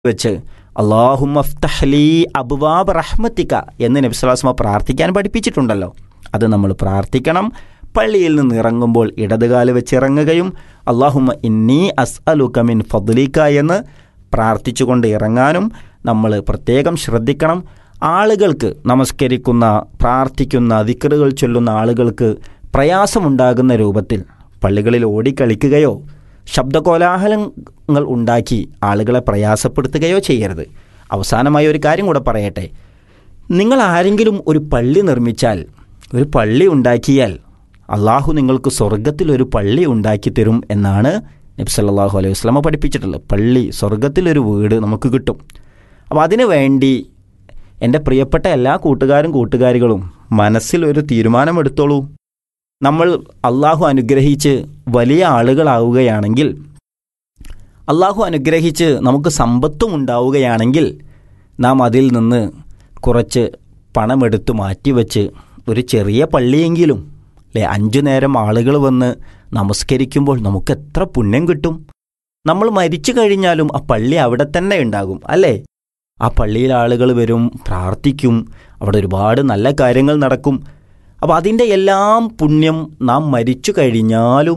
വെച്ച് അള്ളാഹു മഫ്തഹ്ലി അബുവാബ് റഹ്മത്തിക്ക എന്ന് നബ്സുലാസ്മ പ്രാർത്ഥിക്കാൻ പഠിപ്പിച്ചിട്ടുണ്ടല്ലോ അത് നമ്മൾ പ്രാർത്ഥിക്കണം പള്ളിയിൽ നിന്ന് ഇറങ്ങുമ്പോൾ ഇടതുകാല് വെച്ച് ഇറങ്ങുകയും അള്ളാഹുമ്മ ഇന്നി അസ് അലുക്കമിൻ ഫദ്ലിക്ക എന്ന് പ്രാർത്ഥിച്ചുകൊണ്ട് ഇറങ്ങാനും നമ്മൾ പ്രത്യേകം ശ്രദ്ധിക്കണം ആളുകൾക്ക് നമസ്കരിക്കുന്ന പ്രാർത്ഥിക്കുന്ന ദിക്കറുകൾ ചൊല്ലുന്ന ആളുകൾക്ക് പ്രയാസമുണ്ടാകുന്ന രൂപത്തിൽ പള്ളികളിൽ ഓടിക്കളിക്കുകയോ ശബ്ദകോലാഹലങ്ങൾ ഉണ്ടാക്കി ആളുകളെ പ്രയാസപ്പെടുത്തുകയോ ചെയ്യരുത് അവസാനമായി ഒരു കാര്യം കൂടെ പറയട്ടെ നിങ്ങൾ ആരെങ്കിലും ഒരു പള്ളി നിർമ്മിച്ചാൽ ഒരു പള്ളി ഉണ്ടാക്കിയാൽ അള്ളാഹു നിങ്ങൾക്ക് സ്വർഗത്തിൽ ഒരു പള്ളി ഉണ്ടാക്കി തരും എന്നാണ് നബി സല്ലല്ലാഹു അലൈഹി വസ്ലമ പഠിപ്പിച്ചിട്ടുള്ളത് പള്ളി സ്വർഗത്തിലൊരു വീട് നമുക്ക് കിട്ടും അപ്പോൾ അതിനു വേണ്ടി എൻ്റെ പ്രിയപ്പെട്ട എല്ലാ കൂട്ടുകാരും കൂട്ടുകാരികളും മനസ്സിൽ ഒരു തീരുമാനമെടുത്തോളൂ നമ്മൾ അള്ളാഹു അനുഗ്രഹിച്ച് വലിയ ആളുകളാവുകയാണെങ്കിൽ അള്ളാഹു അനുഗ്രഹിച്ച് നമുക്ക് സമ്പത്തും ഉണ്ടാവുകയാണെങ്കിൽ നാം അതിൽ നിന്ന് കുറച്ച് പണമെടുത്ത് മാറ്റിവെച്ച് ഒരു ചെറിയ പള്ളിയെങ്കിലും അല്ലേ അഞ്ചു നേരം ആളുകൾ വന്ന് നമസ്കരിക്കുമ്പോൾ നമുക്ക് എത്ര പുണ്യം കിട്ടും നമ്മൾ മരിച്ചു കഴിഞ്ഞാലും ആ പള്ളി അവിടെ തന്നെ ഉണ്ടാകും അല്ലേ ആ പള്ളിയിൽ ആളുകൾ വരും പ്രാർത്ഥിക്കും അവിടെ ഒരുപാട് നല്ല കാര്യങ്ങൾ നടക്കും അപ്പോൾ അതിൻ്റെ എല്ലാം പുണ്യം നാം മരിച്ചു കഴിഞ്ഞാലും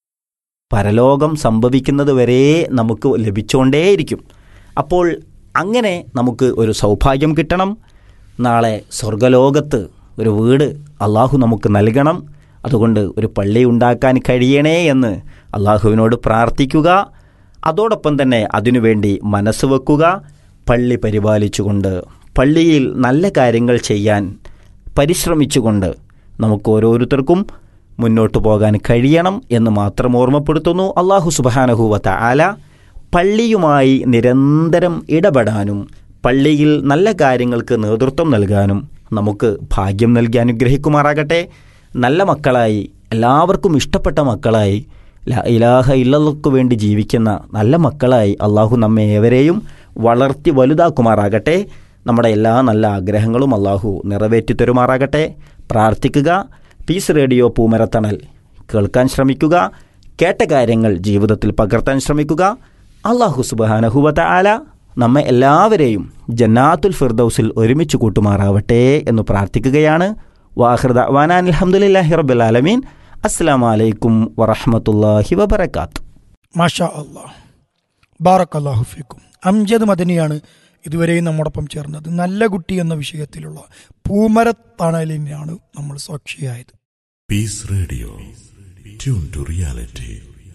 പരലോകം സംഭവിക്കുന്നത് വരെ നമുക്ക് ലഭിച്ചുകൊണ്ടേയിരിക്കും അപ്പോൾ അങ്ങനെ നമുക്ക് ഒരു സൗഭാഗ്യം കിട്ടണം നാളെ സ്വർഗലോകത്ത് ഒരു വീട് അള്ളാഹു നമുക്ക് നൽകണം അതുകൊണ്ട് ഒരു പള്ളി ഉണ്ടാക്കാൻ കഴിയണേ എന്ന് അള്ളാഹുവിനോട് പ്രാർത്ഥിക്കുക അതോടൊപ്പം തന്നെ അതിനുവേണ്ടി മനസ്സ് വെക്കുക പള്ളി പരിപാലിച്ചുകൊണ്ട് പള്ളിയിൽ നല്ല കാര്യങ്ങൾ ചെയ്യാൻ പരിശ്രമിച്ചുകൊണ്ട് നമുക്ക് ഓരോരുത്തർക്കും മുന്നോട്ട് പോകാൻ കഴിയണം എന്ന് മാത്രം ഓർമ്മപ്പെടുത്തുന്നു അള്ളാഹു സുബാനഹുവത്ത ആല പള്ളിയുമായി നിരന്തരം ഇടപെടാനും പള്ളിയിൽ നല്ല കാര്യങ്ങൾക്ക് നേതൃത്വം നൽകാനും നമുക്ക് ഭാഗ്യം നൽകി അനുഗ്രഹിക്കുമാറാകട്ടെ നല്ല മക്കളായി എല്ലാവർക്കും ഇഷ്ടപ്പെട്ട മക്കളായി ഇലാഹ ഇല്ലർക്ക് വേണ്ടി ജീവിക്കുന്ന നല്ല മക്കളായി അള്ളാഹു നമ്മെ ഏവരെയും വളർത്തി വലുതാക്കുമാറാകട്ടെ നമ്മുടെ എല്ലാ നല്ല ആഗ്രഹങ്ങളും അള്ളാഹു നിറവേറ്റി തരുമാറാകട്ടെ പ്രാർത്ഥിക്കുക പീസ് റേഡിയോ പൂമരത്തണൽ കേൾക്കാൻ ശ്രമിക്കുക കേട്ട കാര്യങ്ങൾ ജീവിതത്തിൽ പകർത്താൻ ശ്രമിക്കുക അള്ളാഹു സുബാനഹുവത്ത ആല നമ്മെ എല്ലാവരെയും ജന്നാത്തുൽ ഫിർദൌസിൽ ഒരുമിച്ച് കൂട്ടുമാറാവട്ടെ എന്ന് പ്രാർത്ഥിക്കുകയാണ് വാഹൃദ വാനാൻ അലഹമുല്ലാഹി റബ്ബുലാലമീൻ അസ്സാം വലൈക്കും വറഹമത്തല്ലാഹി വബർക്കാത്തു മാഷാ അള്ളാഹ് ബാറക് അള്ളാഹു ഫിക്കും അംജദ് മദനിയാണ് ഇതുവരെയും നമ്മോടൊപ്പം ചേർന്നത് നല്ല കുട്ടി എന്ന വിഷയത്തിലുള്ള പൂമരത്തണലിനാണ് നമ്മൾ സാക്ഷിയായത് Peace Radio. Tune to reality.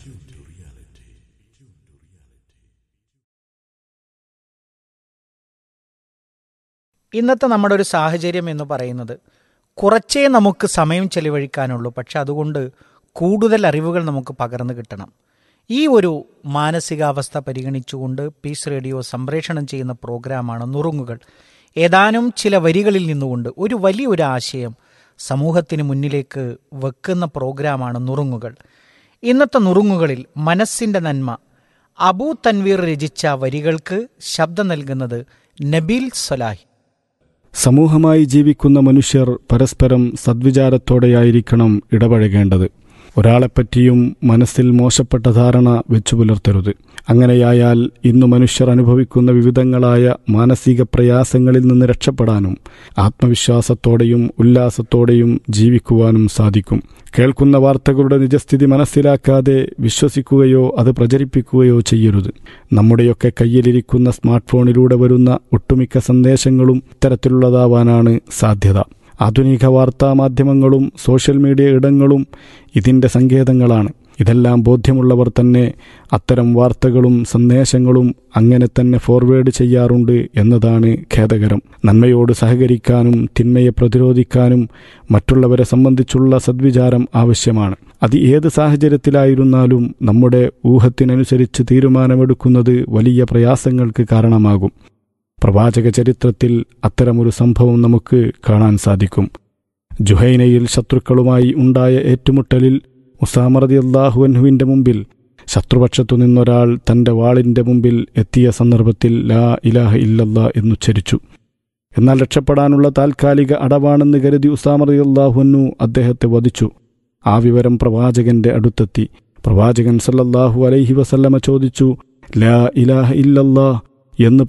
ഇന്നത്തെ നമ്മുടെ ഒരു സാഹചര്യം എന്ന് പറയുന്നത് കുറച്ചേ നമുക്ക് സമയം ചെലവഴിക്കാനുള്ളൂ പക്ഷെ അതുകൊണ്ട് കൂടുതൽ അറിവുകൾ നമുക്ക് പകർന്നു കിട്ടണം ഈ ഒരു മാനസികാവസ്ഥ പരിഗണിച്ചുകൊണ്ട് പീസ് റേഡിയോ സംപ്രേഷണം ചെയ്യുന്ന പ്രോഗ്രാമാണ് നുറുങ്ങുകൾ ഏതാനും ചില വരികളിൽ നിന്നുകൊണ്ട് ഒരു വലിയൊരു ആശയം സമൂഹത്തിന് മുന്നിലേക്ക് വെക്കുന്ന പ്രോഗ്രാമാണ് നുറുങ്ങുകൾ ഇന്നത്തെ നുറുങ്ങുകളിൽ മനസ്സിൻ്റെ നന്മ അബൂ തൻവീർ രചിച്ച വരികൾക്ക് ശബ്ദം നൽകുന്നത് നബീൽ സലാഹി സമൂഹമായി ജീവിക്കുന്ന മനുഷ്യർ പരസ്പരം സദ്വിചാരത്തോടെയായിരിക്കണം ഇടപഴകേണ്ടത് ഒരാളെപ്പറ്റിയും മനസ്സിൽ മോശപ്പെട്ട ധാരണ വെച്ചു പുലർത്തരുത് അങ്ങനെയായാൽ ഇന്നു മനുഷ്യർ അനുഭവിക്കുന്ന വിവിധങ്ങളായ മാനസിക പ്രയാസങ്ങളിൽ നിന്ന് രക്ഷപ്പെടാനും ആത്മവിശ്വാസത്തോടെയും ഉല്ലാസത്തോടെയും ജീവിക്കുവാനും സാധിക്കും കേൾക്കുന്ന വാർത്തകളുടെ നിജസ്ഥിതി മനസ്സിലാക്കാതെ വിശ്വസിക്കുകയോ അത് പ്രചരിപ്പിക്കുകയോ ചെയ്യരുത് നമ്മുടെയൊക്കെ കയ്യിലിരിക്കുന്ന സ്മാർട്ട് ഫോണിലൂടെ വരുന്ന ഒട്ടുമിക്ക സന്ദേശങ്ങളും ഇത്തരത്തിലുള്ളതാവാനാണ് സാധ്യത ആധുനിക വാർത്താ മാധ്യമങ്ങളും സോഷ്യൽ മീഡിയ ഇടങ്ങളും ഇതിൻ്റെ സങ്കേതങ്ങളാണ് ഇതെല്ലാം ബോധ്യമുള്ളവർ തന്നെ അത്തരം വാർത്തകളും സന്ദേശങ്ങളും അങ്ങനെ തന്നെ ഫോർവേഡ് ചെയ്യാറുണ്ട് എന്നതാണ് ഖേദകരം നന്മയോട് സഹകരിക്കാനും തിന്മയെ പ്രതിരോധിക്കാനും മറ്റുള്ളവരെ സംബന്ധിച്ചുള്ള സദ്വിചാരം ആവശ്യമാണ് അത് ഏത് സാഹചര്യത്തിലായിരുന്നാലും നമ്മുടെ ഊഹത്തിനനുസരിച്ച് തീരുമാനമെടുക്കുന്നത് വലിയ പ്രയാസങ്ങൾക്ക് കാരണമാകും പ്രവാചക ചരിത്രത്തിൽ അത്തരമൊരു സംഭവം നമുക്ക് കാണാൻ സാധിക്കും ജുഹൈനയിൽ ശത്രുക്കളുമായി ഉണ്ടായ ഏറ്റുമുട്ടലിൽ ഉസാമറതി അള്ളാഹുവൻഹുവിൻ്റെ മുമ്പിൽ ശത്രുപക്ഷത്തു നിന്നൊരാൾ തൻ്റെ വാളിൻ്റെ മുമ്പിൽ എത്തിയ സന്ദർഭത്തിൽ ലാ ഇലാഹ ഇല്ലല്ലാ എന്നുച്ചരിച്ചു എന്നാൽ രക്ഷപ്പെടാനുള്ള താൽക്കാലിക അടവാണെന്ന് കരുതി ഉസാമറതി അള്ളാഹുവന്നു അദ്ദേഹത്തെ വധിച്ചു ആ വിവരം പ്രവാചകന്റെ അടുത്തെത്തി പ്രവാചകൻ സല്ലല്ലാഹു അലൈഹി വസല്ലമ ചോദിച്ചു ലാ ഇലാഹ ഇല്ലല്ലാ എന്ന്